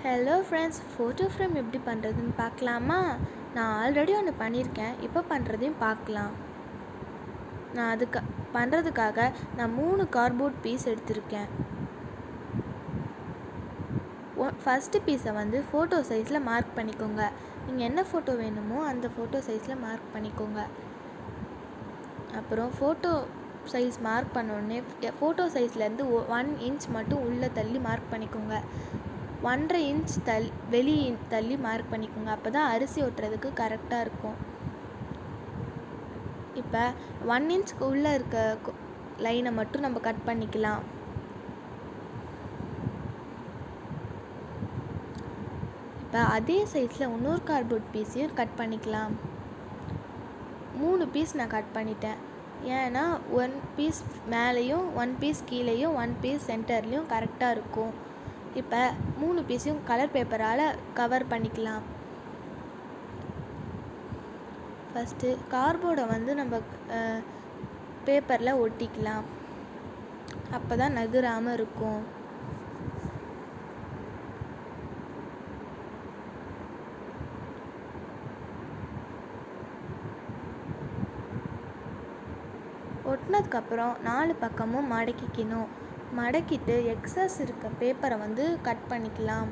hello friends photo frame எப்படி பண்ணுறதுன்னு பார்க்கலாமா நான் ஆல்ரெடி ஒன்று பண்ணியிருக்கேன் இப்போ பண்ணுறதையும் பார்க்கலாம் நான் அதுக்கு பண்ணுறதுக்காக நான் மூணு கார்ட்போர்ட் பீஸ் எடுத்திருக்கேன் ஃபஸ்ட்டு பீஸை வந்து ஃபோட்டோ சைஸில் மார்க் பண்ணிக்கோங்க நீங்கள் என்ன ஃபோட்டோ வேணுமோ அந்த ஃபோட்டோ சைஸில் மார்க் பண்ணிக்கோங்க அப்புறம் ஃபோட்டோ சைஸ் மார்க் பண்ணோடனே ஃபோட்டோ சைஸ்லேருந்து ஒன் இன்ச் மட்டும் உள்ளே தள்ளி மார்க் பண்ணிக்கோங்க ஒன்றரை இன்ச் தள் வெளி தள்ளி மார்க் பண்ணிக்கோங்க அப்போ தான் அரிசி ஒட்டுறதுக்கு கரெக்டாக இருக்கும் இப்போ ஒன் இன்ச்க்கு உள்ளே இருக்க லைனை மட்டும் நம்ம கட் பண்ணிக்கலாம் இப்போ அதே சைஸில் இன்னொரு கார்ட்போர்ட் பீஸையும் கட் பண்ணிக்கலாம் மூணு பீஸ் நான் கட் பண்ணிட்டேன் ஏன்னா ஒன் பீஸ் மேலேயும் ஒன் பீஸ் கீழேயும் ஒன் பீஸ் சென்டர்லேயும் கரெக்டாக இருக்கும் இப்போ மூணு பீஸையும் கலர் பேப்பரால் கவர் பண்ணிக்கலாம் ஃபஸ்ட்டு கார்போர்டை வந்து நம்ம பேப்பரில் ஒட்டிக்கலாம் அப்போ தான் நகராமல் இருக்கும் ஒட்டினதுக்கப்புறம் நாலு பக்கமும் மடக்கிக்கணும் மடக்கிட்டு எக்ஸஸ் இருக்க பேப்பரை வந்து கட் பண்ணிக்கலாம்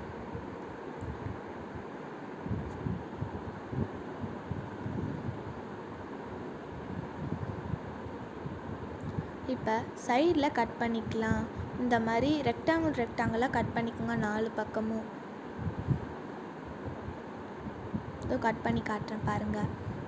இப்போ சைடில் கட் பண்ணிக்கலாம் இந்த மாதிரி ரெக்டாங்கிள் ரெக்டாங்கிளாக கட் பண்ணிக்கோங்க நாலு பக்கமும் இதோ கட் பண்ணி காட்டுறேன் பாருங்கள்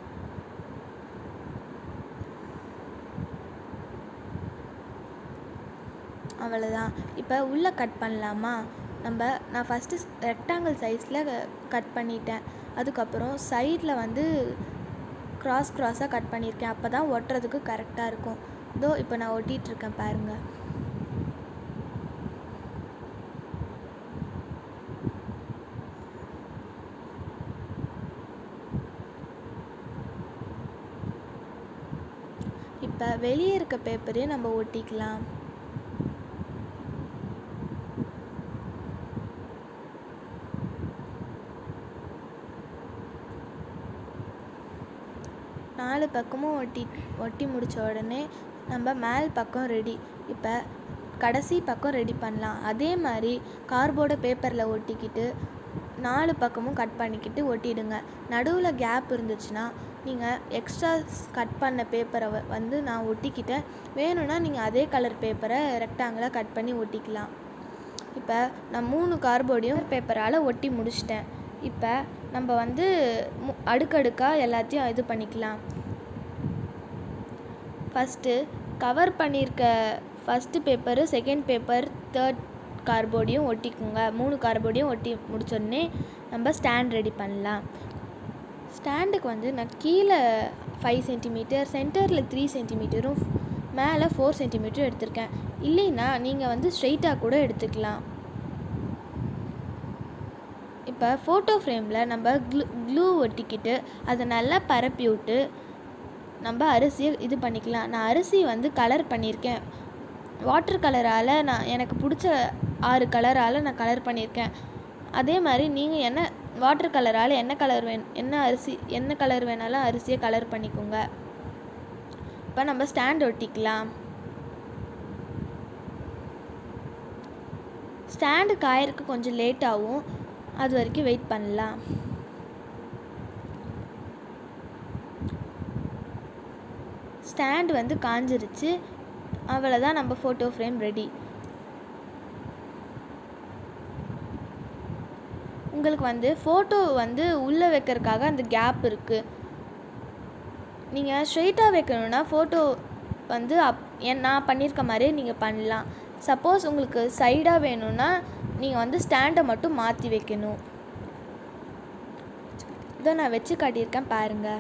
அவ்வளோதான் இப்போ உள்ளே கட் பண்ணலாமா நம்ம நான் ஃபஸ்ட்டு ரெக்டாங்கிள் சைஸில் கட் பண்ணிட்டேன் அதுக்கப்புறம் சைடில் வந்து க்ராஸ் க்ராஸாக கட் பண்ணியிருக்கேன் அப்போ தான் ஒட்டுறதுக்கு கரெக்டாக இருக்கும் இதோ இப்போ நான் ஒட்டிகிட்ருக்கேன் பாருங்கள் இப்போ வெளியே இருக்க பேப்பரையும் நம்ம ஒட்டிக்கலாம் நாலு பக்கமும் ஒட்டி ஒட்டி முடித்த உடனே நம்ம மேல் பக்கம் ரெடி இப்போ கடைசி பக்கம் ரெடி பண்ணலாம் அதே மாதிரி கார்போர்டை பேப்பரில் ஒட்டிக்கிட்டு நாலு பக்கமும் கட் பண்ணிக்கிட்டு ஒட்டிடுங்க நடுவில் கேப் இருந்துச்சுன்னா நீங்கள் எக்ஸ்ட்ரா கட் பண்ண பேப்பரை வந்து நான் ஒட்டிக்கிட்டேன் வேணும்னா நீங்கள் அதே கலர் பேப்பரை ரெக்டாங்கிளாக கட் பண்ணி ஒட்டிக்கலாம் இப்போ நான் மூணு கார்போர்டையும் பேப்பரால் ஒட்டி முடிச்சிட்டேன் இப்போ நம்ம வந்து அடுக்கடுக்காக எல்லாத்தையும் இது பண்ணிக்கலாம் ஃபஸ்ட்டு கவர் பண்ணியிருக்க first paper second paper third கார்போர்டையும் ஒட்டிக்கோங்க மூணு கார்போர்டையும் ஒட்டி முடிச்சோடனே நம்ம ஸ்டாண்ட் ரெடி பண்ணலாம் ஸ்டாண்டுக்கு வந்து நான் கீழே ஃபைவ் சென்டிமீட்டர் சென்டரில் த்ரீ சென்டிமீட்டரும் மேலே ஃபோர் சென்டிமீட்டரும் எடுத்திருக்கேன் இல்லைன்னா நீங்கள் வந்து ஸ்ட்ரெயிட்டாக கூட எடுத்துக்கலாம் இப்போ ஃபோட்டோ ஃப்ரேமில் நம்ம க்ளூ க்ளூ ஒட்டிக்கிட்டு அதை நல்லா பரப்பி விட்டு நம்ம அரிசியை இது பண்ணிக்கலாம் நான் அரிசி வந்து கலர் பண்ணியிருக்கேன் வாட்டர் கலரால் நான் எனக்கு பிடிச்ச ஆறு கலரால் நான் கலர் பண்ணியிருக்கேன் அதே மாதிரி நீங்கள் என்ன வாட்டர் கலரால் என்ன கலர் வேணும் என்ன அரிசி என்ன கலர் வேணாலும் அரிசியை கலர் பண்ணிக்கோங்க இப்போ நம்ம ஸ்டாண்ட் ஒட்டிக்கலாம் ஸ்டாண்டு காயறதுக்கு கொஞ்சம் லேட் ஆகும் அது வரைக்கும் வெயிட் பண்ணலாம் ஸ்டாண்ட் வந்து காஞ்சிருச்சு அவ்வளோதான் நம்ம ஃபோட்டோ ஃப்ரேம் ரெடி உங்களுக்கு வந்து ஃபோட்டோ வந்து உள்ளே வைக்கிறதுக்காக அந்த கேப் இருக்குது நீங்கள் ஸ்ட்ரெயிட்டாக வைக்கணுன்னா ஃபோட்டோ வந்து அப் என் நான் பண்ணியிருக்க மாதிரியே நீங்கள் பண்ணலாம் சப்போஸ் உங்களுக்கு சைடாக வேணும்னா நீங்கள் வந்து ஸ்டாண்டை மட்டும் மாற்றி வைக்கணும் இதோ நான் வச்சு காட்டியிருக்கேன் பாருங்கள்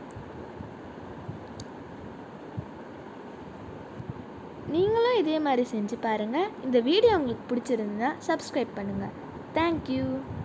நீங்களும் இதே மாதிரி செஞ்சு பாருங்கள் இந்த வீடியோ உங்களுக்கு பிடிச்சிருந்தா சப்ஸ்கிரைப் பண்ணுங்கள் தேங்க்யூ